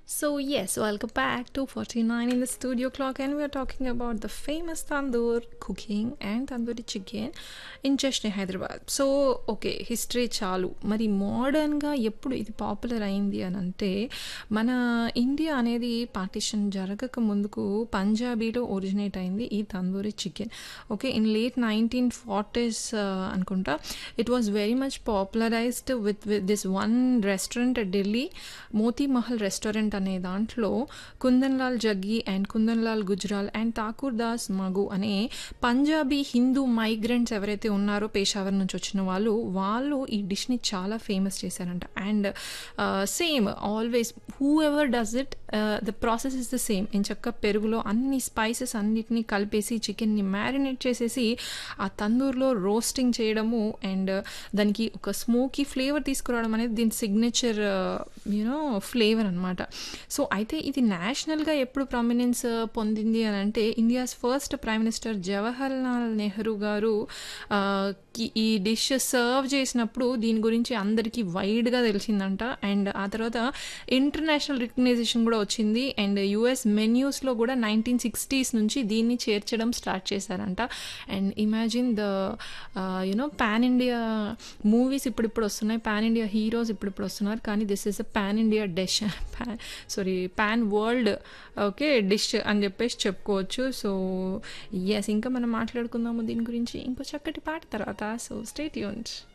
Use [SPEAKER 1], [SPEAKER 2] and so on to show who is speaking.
[SPEAKER 1] So yes, welcome back to 49 in the studio clock and we are talking about the famous tandoor cooking and tandoori chicken in Cheshire, Hyderabad. So okay history చాలు మరి మోడర్న్గా ఎప్పుడు ఇది popular అయింది అని అంటే మన India అనేది పార్టిషన్ జరగక ముందుకు పంజాబీలో ఒరిజినేట్ అయింది ఈ tandoori chicken okay in late nineteen forties అనుకుంటా it was very much popularised with with this one restaurant Delhi Moti Mahal restaurant అనే దాంట్లో కుందన్ లాల్ జగ్గి అండ్ కుందన్ లాల్ గుజ్రాల్ అండ్ ఠాకూర్ దాస్ మగు అనే పంజాబీ హిందూ మైగ్రెంట్స్ ఎవరైతే ఉన్నారో పేషావర్ నుంచి వచ్చిన వాళ్ళు వాళ్ళు ఈ డిష్ని చాలా ఫేమస్ చేశారంట and same always whoever does it the process is the same చక్క పెరుగులో అన్ని స్పైసెస్ అన్నిటినీ కలిపేసి చికెన్ని మ్యారినేట్ చేసేసి ఆ తందూరులో రోస్టింగ్ చేయడము అండ్ దానికి ఒక స్మోకీ ఫ్లేవర్ తీసుకురావడం అనేది దీని సిగ్నేచర్ యూనో ఫ్లేవర్ అనమాట సో అయితే ఇది నేషనల్గా ఎప్పుడు ప్రామినెన్స్ పొందింది అని అంటే India's first prime minister Jawahar Lal Nehru garu ఈ డిష్ సర్వ్ చేసినప్పుడు దీని గురించి అందరికీ వైడ్గా తెలిసిందంట అండ్ ఆ తర్వాత ఇంటర్నేషనల్ రికగ్నైజేషన్ కూడా వచ్చింది అండ్ యుఎస్ మెన్యూస్లో కూడా నైన్టీన్ సిక్స్టీస్ నుంచి దీన్ని చేర్చడం స్టార్ట్ చేశారంట and imagine the you know pan India movies ఇప్పుడిప్పుడు వస్తున్నాయి పాన్ ఇండియా హీరోస్ ఇప్పుడిప్పుడు వస్తున్నారు కానీ this is a pan India dish pan sorry pan world okay dish అని చెప్పేసి చెప్పుకోవచ్చు సో ఎస్ ఇంకా మనం మాట్లాడుకుందాము దీని గురించి ఇంకో చక్కటి పాట తర్వాత సో స్టేట్ యూన్స్